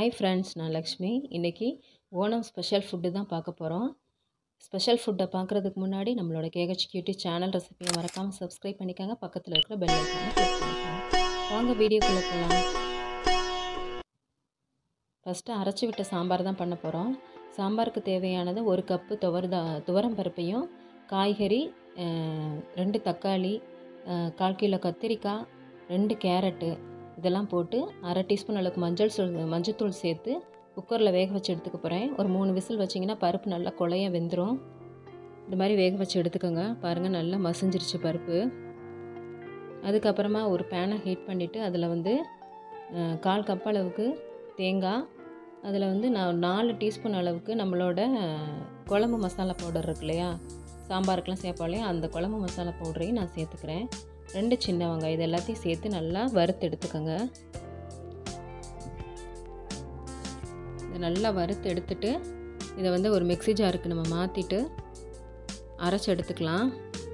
hi friends நான் லக்ஷ்மி இன்றைக்கி Onam special food தான் பார்க்க போகிறோம் ஸ்பெஷல் ஃபுட்டை பார்க்குறதுக்கு முன்னாடி நம்மளோட கேஹெச் கியூட்டி சேனல் ரெசிபியை மறக்காமல் சப்ஸ்கிரைப் பண்ணிக்கோங்க பக்கத்தில் இருக்கிற பெல் ஐக்கானை கிளிக் பண்ணிக்கோங்க வாங்க வீடியோக்குள்ளே போகலாம் ஃபஸ்ட்டு அரைச்சி விட்ட சாம்பார் தான் பண்ண போகிறோம் சாம்பாருக்கு தேவையானது ஒரு கப்பு துவர்தா துவரம் பருப்பையும் காய்கறி அஹ், ரெண்டு தக்காளி அஹ், கால் கிலோ கத்திரிக்காய் ரெண்டு கேரட்டு இதெல்லாம் போட்டு அரை டீஸ்பூன் அளவுக்கு மஞ்சள் தூள் மஞ்சத்தூள் சேர்த்து குக்கரில் வேக வச்சு எடுத்துக்க போகிறேன் ஒரு மூணு விசில் வச்சிங்கன்னா பருப்பு நல்லா குழைய வெந்துடும் இந்த மாதிரி வேக வச்சு எடுத்துக்கோங்க பாருங்கள் நல்லா மசிஞ்சிருச்சு பருப்பு அதுக்கப்புறமா ஒரு பேனை ஹீட் பண்ணிவிட்டு அதில் வந்து அஹ், கால் கப் அளவுக்கு தேங்காய் அதில் வந்து நான் நாலு டீஸ்பூன் அளவுக்கு நம்மளோட அஹ், குழம்பு மசாலா பவுடர் இருக்கு இல்லையா சாம்பாருக்கெலாம் சேர்ப்போம் இல்லையா அந்த குழம்பு மசாலா பவுடரையும் நான் சேர்த்துக்கிறேன் ரெண்டு சின்ன வெங்காயம் இது எல்லாத்தையும் சேர்த்து நல்லா வறுத்து எடுத்துக்கோங்க இதை நல்லா வறுத்து எடுத்துட்டு இதை வந்து ஒரு மிக்ஸி ஜாருக்கு நம்ம மாற்றிட்டு அரைச்சி எடுத்துக்கலாம்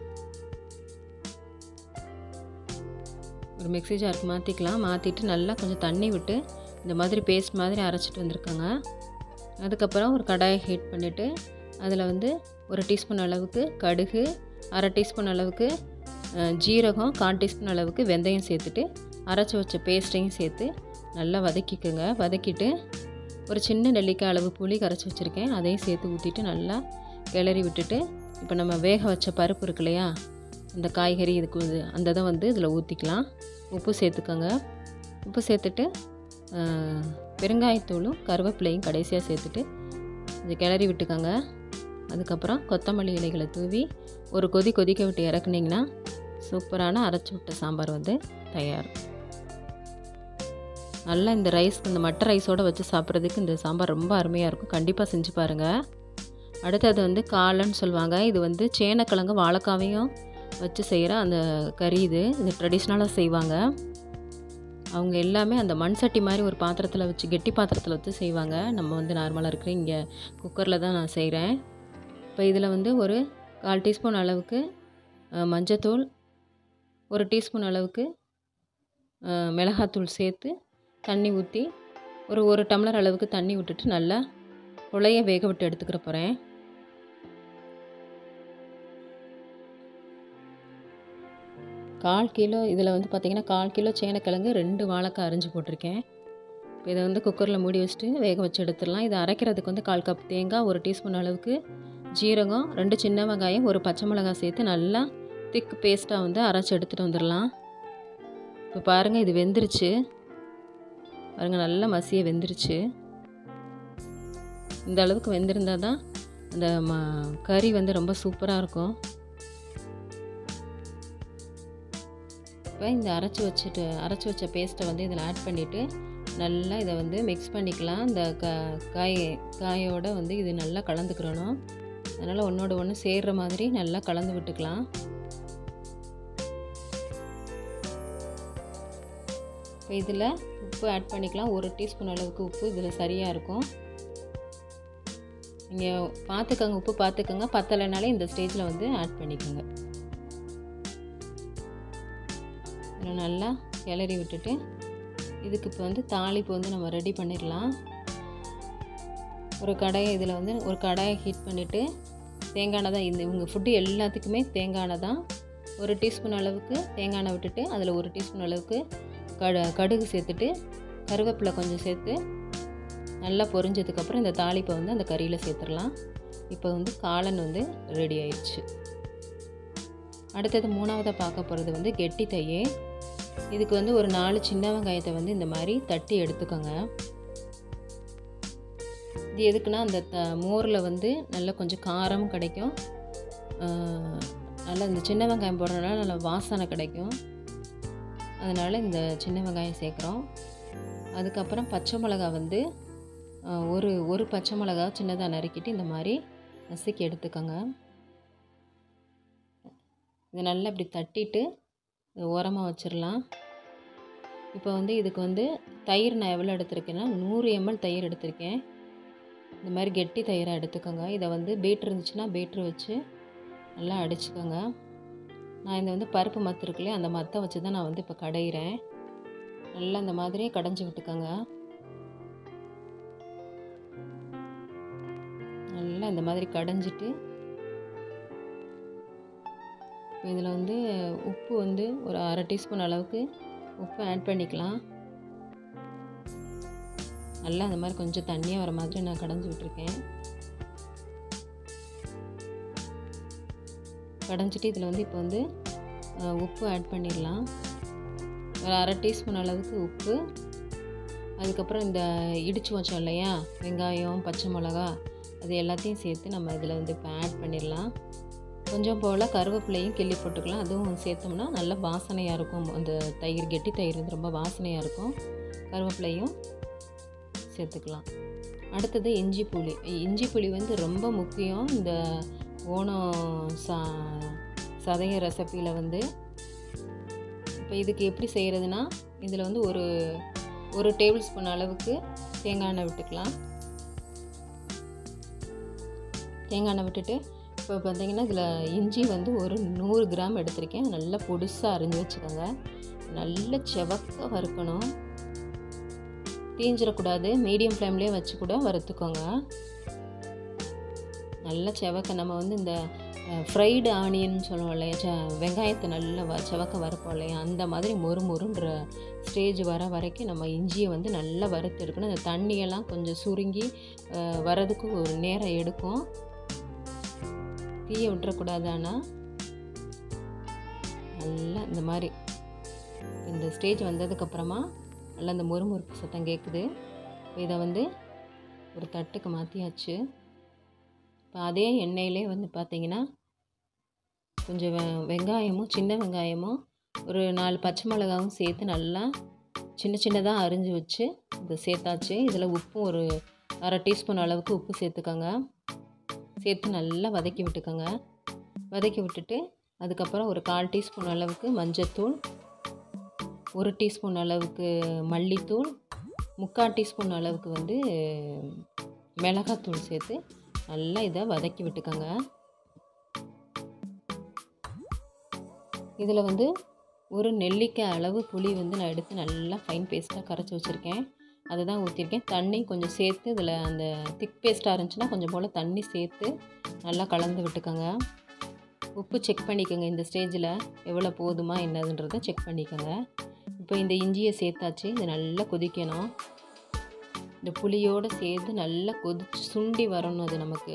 ஒரு மிக்ஸி ஜாருக்கு மாற்றிக்கலாம் மாற்றிட்டு நல்லா கொஞ்சம் தண்ணி விட்டு இந்த மாதிரி பேஸ்ட் மாதிரி அரைச்சிட்டு வந்திருக்கோங்க அதுக்கப்புறம் ஒரு கடாயை ஹீட் பண்ணிவிட்டு அதில் வந்து ஒரு டீஸ்பூன் அளவுக்கு கடுகு அரை டீஸ்பூன் அளவுக்கு அஹ், ஜீரகம் கால் டீஸ்பூன் அளவுக்கு வெந்தயம் சேர்த்துட்டு அரைச்சி வச்ச பேஸ்ட்டையும் சேர்த்து நல்லா வதக்கிக்கோங்க வதக்கிட்டு ஒரு சின்ன நெல்லிக்காய் அளவு புளி கரைச்சி வச்சுருக்கேன் அதையும் சேர்த்து ஊற்றிட்டு நல்லா கிளறி விட்டுட்டு இப்போ நம்ம வேக வச்ச பருப்பு இருக்கு இல்லையா அந்த காய்கறி இதுக்கு இது அந்த இதை வந்து இதில் ஊற்றிக்கலாம் உப்பு சேர்த்துக்கோங்க உப்பு சேர்த்துட்டு அஹ், பெருங்காயத்தூளும் கருவேப்பிலையும் கடைசியாக சேர்த்துட்டு இதை கிளறி விட்டுக்கோங்க அதுக்கப்புறம் கொத்தமல்லி இலைகளை தூவி ஒரு கொதி கொதிக்க விட்டு இறக்குனீங்கன்னா சூப்பரான அரைச்சி விட்ட சாம்பார் வந்து தயார் நல்லா இந்த ரைஸ் இந்த மட்டை ரைஸோடு வச்சு சாப்பிட்றதுக்கு இந்த சாம்பார் ரொம்ப அருமையாக இருக்கும் கண்டிப்பாக செஞ்சு பாருங்கள் அடுத்தது வந்து காளைன்னு சொல்லுவாங்க இது வந்து சேனக்கிழங்கு வாழைக்காவையும் வச்சு செய்கிற அந்த கறி இது இது ட்ரெடிஷ்னலாக செய்வாங்க அவங்க எல்லாமே அந்த மண் சட்டி மாதிரி ஒரு பாத்திரத்தில் வச்சு கெட்டி பாத்திரத்தில் வச்சு செய்வாங்க நம்ம வந்து நார்மலாக இருக்கிற இங்கே குக்கரில் தான் நான் செய்கிறேன் இப்போ இதில் வந்து ஒரு கால் டீஸ்பூன் அளவுக்கு அஹ், மஞ்சத்தூள் ஒரு டீஸ்பூன் அளவுக்கு அஹ், மிளகாத்தூள் சேர்த்து தண்ணி ஊற்றி ஒரு ஒரு டம்ளர் அளவுக்கு தண்ணி விட்டுட்டு நல்லா குழைய வேக விட்டு எடுத்துக்கிற போகிறேன் கால் கிலோ இதில் வந்து பார்த்திங்கன்னா கால் கிலோ சேனக்கிழங்கு ரெண்டு வாழைக்காய் அரிஞ்சு போட்டிருக்கேன் இப்போ இதை வந்து குக்கரில் மூடி வச்சுட்டு வேக வச்சு எடுத்துடலாம் இதை அரைக்கிறதுக்கு வந்து கால் கப் தேங்காய் ஒரு டீஸ்பூன் அளவுக்கு ஜீரகம் ரெண்டு சின்ன வெங்காயம் ஒரு பச்சை மிளகாய் சேர்த்து நல்லா திக் பேஸ்ட்டாக வந்து அரைச்சி எடுத்துகிட்டு வந்துடலாம் இப்போ பாருங்கள் இது வெந்துருச்சு பாருங்கள் நல்லா மசிய வெந்துருச்சு இந்த அளவுக்கு வெந்திருந்தால் தான் அந்த ம கறி வந்து ரொம்ப சூப்பராக இருக்கும் இப்போ இந்த அரைச்சி வச்சுட்டு அரைச்சி வச்ச பேஸ்ட்டை வந்து இதில் ஆட் பண்ணிவிட்டு நல்லா இதை வந்து மிக்ஸ் பண்ணிக்கலாம் இந்த க காய் காயோட வந்து இது நல்லா கலந்துக்கிறணும் அதனால் ஒன்றோட ஒன்று சேர்கிற மாதிரி நல்லா கலந்து விட்டுக்கலாம் இப்போ இதில் உப்பு ஆட் பண்ணிக்கலாம் ஒரு டீஸ்பூன் அளவுக்கு உப்பு இதில் சரியாக இருக்கும் நீங்கள் பார்த்துக்கோங்க உப்பு பார்த்துக்கோங்க பத்தலைனாலே இந்த ஸ்டேஜில் வந்து ஆட் பண்ணிக்கோங்க இதில் நல்லா கிளறி விட்டுட்டு இதுக்கு இப்போ வந்து தாளிப்பு வந்து நம்ம ரெடி பண்ணிடலாம் ஒரு கடாயை இதில் வந்து ஒரு கடாயை ஹீட் பண்ணிவிட்டு தேங்காய் எண்ணெய் தான் இந்த இவங்க ஃபுட்டு எல்லாத்துக்குமே தேங்காய் எண்ணெய் தான் ஒரு டீஸ்பூன் அளவுக்கு தேங்காய் எண்ணெய் விட்டுட்டு அதில் ஒரு டீஸ்பூன் அளவுக்கு கடு கடுகு சேர்த்துட்டு கருவேப்பிலை கொஞ்சம் சேர்த்து நல்லா பொரிஞ்சதுக்கப்புறம் இந்த தாளிப்பை வந்து அந்த கறியில் சேர்த்துடலாம் இப்போ வந்து காளான் வந்து ரெடி ஆயிடுச்சு அடுத்தது மூணாவதாக பார்க்க போகிறது வந்து கெட்டி தையே இதுக்கு வந்து ஒரு நாலு சின்ன வெங்காயத்தை வந்து இந்த மாதிரி தட்டி எடுத்துக்கோங்க இது எதுக்குன்னா அந்த த மோரில் வந்து நல்லா கொஞ்சம் காரமும் கிடைக்கும் ஆஹ், நல்லா இந்த சின்ன வெங்காயம் போடுறதுனால நல்லா வாசனை கிடைக்கும் அதனால் இந்த சின்ன வெங்காயம் சேர்க்குறோம் அதுக்கப்புறம் பச்சை மிளகா வந்து ஆஹ், ஒரு ஒரு பச்சை மிளகா சின்னதாக நறுக்கிட்டு இந்த மாதிரி நசுக்கி எடுத்துக்கோங்க இதை நல்லா இப்படி தட்டிட்டு இதை ஓரமாக வச்சிடலாம் இப்போ வந்து இதுக்கு வந்து தயிர் நான் எவ்வளோ எடுத்திருக்கேன்னா நூறு எம்எல் தயிர் எடுத்திருக்கேன் இந்த மாதிரி கெட்டி தயிராக எடுத்துக்கோங்க இதை வந்து பீட்ரு இருந்துச்சுன்னா பீட்ரு வச்சு நல்லா அடிச்சுக்கோங்க நான் இந்த வந்து பருப்பு மத்து இருக்கு இல்லையா அந்த மத்தை வச்சு தான் நான் வந்து இப்போ கடையிறேன் நல்லா இந்த மாதிரி கடைஞ்சி விட்டுக்கோங்க நல்லா இந்த மாதிரி கடைஞ்சிட்டு இப்போ இதில் வந்து உப்பு வந்து ஒரு அரை டீஸ்பூன் அளவுக்கு உப்பு ஆட் பண்ணிக்கலாம் நல்லா அந்த மாதிரி கொஞ்சம் தண்ணியாக வர மாதிரி நான் கடைஞ்சி விட்டுருக்கேன் கடைஞ்சிட்டு இதில் வந்து இப்போ வந்து உப்பு ஆட் பண்ணிடலாம் ஒரு அரை டீஸ்பூன் அளவுக்கு உப்பு அதுக்கப்புறம் இந்த இடித்து வச்சோம் இல்லையா வெங்காயம் பச்சை மிளகா அது எல்லாத்தையும் சேர்த்து நம்ம இதில் வந்து இப்போ ஆட் பண்ணிடலாம் கொஞ்சம் போல் கருவேப்பிலையும் கிள்ளி போட்டுக்கலாம் அதுவும் சேர்த்தோம்னா நல்ல வாசனையாக இருக்கும் அந்த தயிர் கெட்டி தயிர் வந்து ரொம்ப வாசனையாக இருக்கும் கருவேப்பிலையும் சேர்த்துக்கலாம் அடுத்தது இஞ்சி புளி இஞ்சி புளி வந்து ரொம்ப முக்கியம் இந்த ஓணம் சா சதய ரெசிப்பியில் வந்து இப்போ இதுக்கு எப்படி செய்கிறதுனா இதில் வந்து ஒரு ஒரு டேபிள் ஸ்பூன் அளவுக்கு தேங்காய் எண்ணெய் விட்டுக்கலாம் தேங்காய் எண்ணெய் விட்டுட்டு இப்போ பார்த்தீங்கன்னா இதில் இஞ்சி வந்து ஒரு நூறு கிராம் எடுத்திருக்கேன் நல்லா பொடிசாக அரிஞ்சு வச்சுக்கோங்க நல்ல செவக்க வறுக்கணும் தீஞ்சிடக்கூடாது மீடியம் ஃப்ளேம்லேயே வச்சு கூட வறுத்துக்கோங்க நல்ல செவக்க நம்ம வந்து இந்த ஃப்ரைடு ஆனியன் சொல்லுவோம் இல்லையா ச வெங்காயத்தை நல்லா வ செவக்க வறுப்போம் இல்லையா அந்த மாதிரி மொறு மொறுன்ற ஸ்டேஜ் வர வரைக்கும் நம்ம இஞ்சியை வந்து நல்லா வறுத்து எடுக்கணும் அந்த தண்ணியெல்லாம் கொஞ்சம் சுருங்கி வரதுக்கு ஒரு நேரம் எடுக்கும் தீய விட்டுறக்கூடாது ஆனால் நல்லா இந்த மாதிரி இந்த ஸ்டேஜ் வந்ததுக்கப்புறமா நல்லா இந்த முறுமுறுப்பு சத்தம் கேட்குது இப்போ இதை வந்து ஒரு தட்டுக்கு மாற்றியாச்சு இப்போ அதே எண்ணெயிலே வந்து பார்த்திங்கன்னா கொஞ்சம் வெ வெங்காயமும் சின்ன வெங்காயமும் ஒரு நாலு பச்சை மிளகாவும் சேர்த்து நல்லா சின்ன சின்னதாக அரிஞ்சு வச்சு இதை சேர்த்தாச்சு இதில் உப்பும் ஒரு அரை டீஸ்பூன் அளவுக்கு உப்பு சேர்த்துக்கோங்க சேர்த்து நல்லா வதக்கி விட்டுக்கோங்க வதக்கி விட்டுட்டு அதுக்கப்புறம் ஒரு கால் டீஸ்பூன் அளவுக்கு மஞ்சத்தூள் ஒரு டீஸ்பூன் அளவுக்கு மல்லித்தூள் முக்கால் டீஸ்பூன் அளவுக்கு வந்து மிளகாத்தூள் சேர்த்து நல்லா இதை வதக்கி விட்டுக்கோங்க இதில் வந்து ஒரு நெல்லிக்காய் அளவு புளி வந்து நான் எடுத்து நல்லா ஃபைன் பேஸ்ட்டாக கரைச்சி வச்சுருக்கேன் அதை தான் ஊற்றிருக்கேன் தண்ணி கொஞ்சம் சேர்த்து இதில் அந்த திக் பேஸ்ட்டாக இருந்துச்சுன்னா கொஞ்சம் போல் தண்ணி சேர்த்து நல்லா கலந்து விட்டுக்கோங்க உப்பு செக் பண்ணிக்கோங்க இந்த ஸ்டேஜில் எவ்வளோ போதுமா என்னதுன்றதை செக் பண்ணிக்கோங்க இப்போ இந்த இஞ்சியை சேர்த்தாச்சு இது நல்லா கொதிக்கணும் இந்த புளியோடு சேர்த்து நல்லா கொதிச்சு சுண்டி வரணும் அது நமக்கு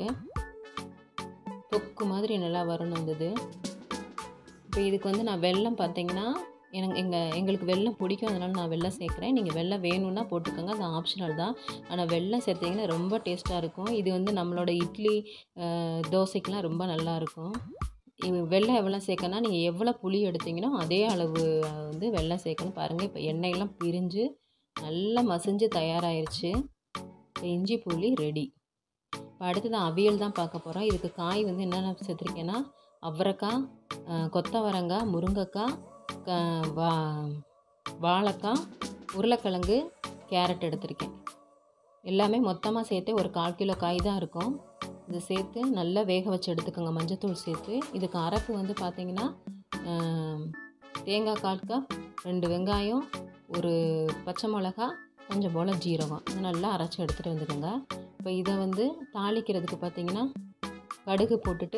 தொக்கு மாதிரி நல்லா வரணும் இந்த இது இப்போ இதுக்கு வந்து நான் வெல்லம் பார்த்தீங்கன்னா எனக்கு எங்கள் எங்களுக்கு வெல்லம் பிடிக்கும் அதனால் நான் வெல்லம் சேர்க்குறேன் நீங்கள் வெல்லம் வேணும்னா போட்டுக்கோங்க அது ஆப்ஷனல் தான் ஆனால் வெல்லம் சேர்த்திங்கன்னா ரொம்ப டேஸ்ட்டாக இருக்கும் இது வந்து நம்மளோட இட்லி தோசைக்கெலாம் ரொம்ப நல்லாயிருக்கும் வெல்லம் எவ்வளோ சேர்க்கனா நீங்கள் எவ்வளோ புளி எடுத்தீங்கன்னா அதே அளவு வந்து வெல்லம் சேர்க்கணும் பாருங்கள் இப்போ எண்ணெயெல்லாம் பிரிஞ்சு நல்லா மசிஞ்சு தயாராகிருச்சு இப்போ இஞ்சி புளி ரெடி இப்போ அடுத்தது அவியல் தான் பார்க்க போகிறோம் இதுக்கு காய் வந்து என்னென்ன சேர்த்துருக்கேன்னா அவரைக்காய் கொத்தவரங்காய் முருங்கைக்காய் க வா வாழைக்காய் உருளைக்கிழங்கு கேரட் எடுத்திருக்கேன் எல்லாமே மொத்தமாக சேர்த்து ஒரு கால் கிலோ காய் தான் இருக்கும் இது சேர்த்து நல்லா வேக வச்சு எடுத்துக்கோங்க மஞ்சத்தூள் சேர்த்து இதுக்கு அரைப்பு வந்து பார்த்திங்கன்னா தேங்காய் கால் கப் ரெண்டு வெங்காயம் ஒரு பச்சை மிளகா கொஞ்சம் போல் ஜீரகம் இது நல்லா அரைச்சி எடுத்துகிட்டு வந்துக்கோங்க இப்போ இதை வந்து தாளிக்கிறதுக்கு பார்த்திங்கன்னா கடுகு போட்டுட்டு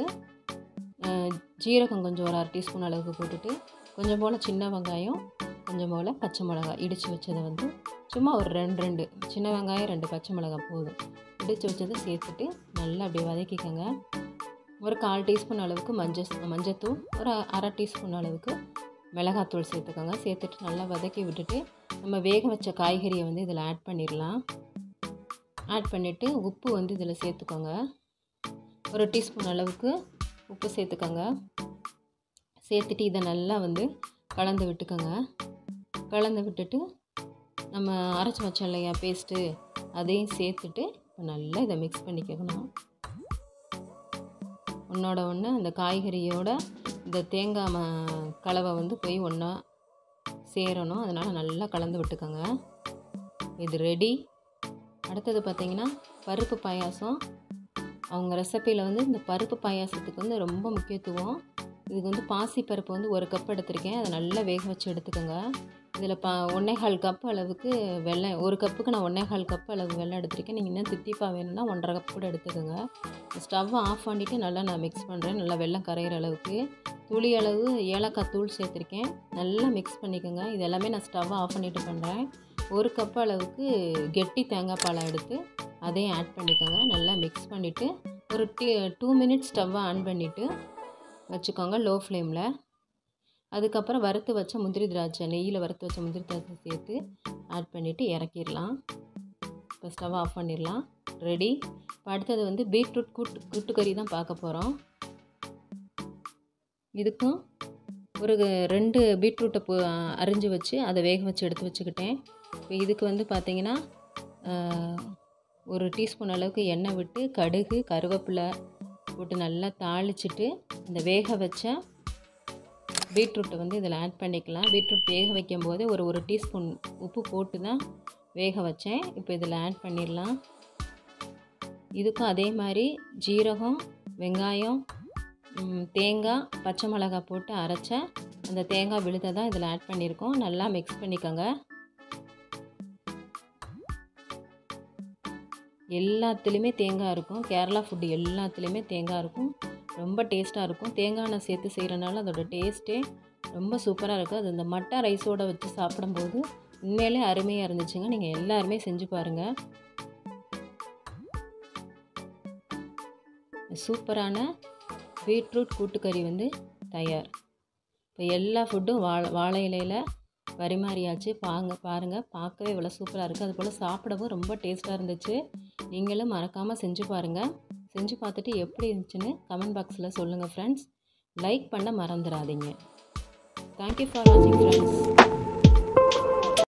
ஜீரகம் கொஞ்சம் ஒரு அரை டீஸ்பூன் அளவுக்கு போட்டுட்டு கொஞ்சம் போல் சின்ன வெங்காயம் கொஞ்சம் போல் பச்சை மிளகாய் இடித்து வச்சதை வந்து சும்மா ஒரு ரெண்டு ரெண்டு சின்ன வெங்காயம் ரெண்டு பச்சை மிளகாய் போதும் இடித்து வச்சதை சேர்த்துட்டு நல்லா அப்படியே வதக்கிக்கோங்க ஒரு கால் டீஸ்பூன் அளவுக்கு மஞ்சள் மஞ்சத்தூள் ஒரு அரை டீஸ்பூன் அளவுக்கு மிளகாத்தூள் சேர்த்துக்கோங்க சேர்த்துட்டு நல்லா வதக்கி விட்டுட்டு நம்ம வேக வச்ச காய்கறியை வந்து இதில் ஆட் பண்ணிடலாம் ஆட் பண்ணிவிட்டு உப்பு வந்து இதில் சேர்த்துக்கோங்க ஒரு டீஸ்பூன் அளவுக்கு உப்பு சேர்த்துக்கோங்க சேர்த்துட்டு இதை நல்லா வந்து கலந்து விட்டுக்கோங்க கலந்து விட்டுட்டு நம்ம அரைச்சி வச்சோம் இல்லையா பேஸ்ட்டு அதையும் சேர்த்துட்டு நல்லா இதை மிக்ஸ் பண்ணிக்கணும் ஒன்றோட ஒன்று அந்த காய்கறியோட இந்த தேங்காய் ம கலவை வந்து போய் ஒன்றா சேரணும் அதனால் நல்லா கலந்து விட்டுக்கோங்க இது ரெடி அடுத்தது பார்த்திங்கன்னா பருப்பு பாயாசம் அவங்க ரெசிப்பியில் வந்து இந்த பருப்பு பாயாசத்துக்கு வந்து ரொம்ப முக்கியத்துவம் இதுக்கு வந்து பாசி பருப்பு வந்து ஒரு கப் எடுத்திருக்கேன் அதை நல்லா வேக வச்சு எடுத்துக்கோங்க இதில் பா ஒன்றே கால் கப் அளவுக்கு வெள்ளம் ஒரு கப்புக்கு நான் ஒன்றே கால் கப் அளவு வெள்ளம் எடுத்திருக்கேன் நீங்கள் இன்னும் தித்திப்பாக வேணும்னா ஒன்றரை கப் கூட எடுத்துக்கோங்க ஸ்டவ்வை ஆஃப் பண்ணிவிட்டு நல்லா நான் மிக்ஸ் பண்ணுறேன் நல்லா வெள்ளம் கரையிற அளவுக்கு துளி அளவு ஏலக்காய் தூள் சேர்த்துருக்கேன் நல்லா மிக்ஸ் பண்ணிக்கோங்க இது எல்லாமே நான் ஸ்டவ்வை ஆஃப் பண்ணிவிட்டு பண்ணுறேன் ஒரு கப் அளவுக்கு கெட்டி தேங்காய் பாலை எடுத்து அதையும் ஆட் பண்ணிக்கோங்க நல்லா மிக்ஸ் பண்ணிவிட்டு ஒரு டீ டூ மினிட்ஸ் ஸ்டவ்வை ஆன் பண்ணிவிட்டு வச்சுக்கோங்க லோ ஃப்ளேமில் அதுக்கப்புறம் வறுத்து வச்ச முந்திரி திராட்சை நெய்யில் வறுத்து வச்ச முந்திரி திராட்சை சேர்த்து ஆட் பண்ணிவிட்டு இறக்கிடலாம் இப்போ ஸ்டவ் ஆஃப் பண்ணிடலாம் ரெடி இப்போ அடுத்தது வந்து பீட்ரூட் கூட்டு கூட்டுக்கறி தான் பார்க்க போகிறோம் இதுக்கும் ஒரு ரெண்டு பீட்ரூட்டை போ அரிஞ்சு வச்சு அதை வேக வச்சு எடுத்து வச்சுக்கிட்டேன் இப்போ இதுக்கு வந்து பார்த்திங்கன்னா ஒரு டீஸ்பூன் அளவுக்கு எண்ணெய் விட்டு கடுகு கருவேப்பிலை போட்டு நல்லா தாளிச்சிட்டு இந்த வேக வச்ச பீட்ரூட்டை வந்து இதில் ஆட் பண்ணிக்கலாம் பீட்ரூட் வேக வைக்கும் போது ஒரு ஒரு டீஸ்பூன் உப்பு போட்டு தான் வேக வச்சேன் இப்போ இதில் ஆட் பண்ணிடலாம் இதுக்கும் அதே மாதிரி ஜீரகம் வெங்காயம் தேங்காய் பச்சை மிளகாய் போட்டு அரைச்ச அந்த தேங்காய் விழுதை தான் இதில் ஆட் பண்ணியிருக்கோம் நல்லா மிக்ஸ் பண்ணிக்கோங்க எல்லாத்துலேயுமே தேங்காய் இருக்கும் கேரளா ஃபுட்டு எல்லாத்துலேயுமே தேங்காய் இருக்கும் ரொம்ப டேஸ்ட்டாக இருக்கும் தேங்காய் எண்ணெய் சேர்த்து செய்கிறனால அதோட டேஸ்ட்டே ரொம்ப சூப்பராக இருக்கும் அது இந்த மட்டை ரைஸோடு வச்சு சாப்பிடும்போது உண்மையிலே அருமையாக இருந்துச்சுங்க நீங்கள் எல்லாருமே செஞ்சு பாருங்கள் சூப்பரான பீட்ரூட் கூட்டுக்கறி வந்து தயார் இப்போ எல்லா ஃபுட்டும் வாழை வாழை இலையில் பரிமாறியாச்சு பாங்க பாருங்கள் பார்க்கவே இவ்வளோ சூப்பராக இருக்குது அதுபோல் சாப்பிடவும் ரொம்ப டேஸ்ட்டாக இருந்துச்சு நீங்களும் மறக்காமல் செஞ்சு பாருங்கள் செஞ்சு பார்த்துட்டு எப்படி இருந்துச்சுன்னு கமெண்ட் பாக்ஸில் சொல்லுங்கள் ஃப்ரெண்ட்ஸ் லைக் பண்ண மறந்துடாதீங்க தேங்க்யூ ஃபார் வாட்சிங் ஃப்ரெண்ட்ஸ்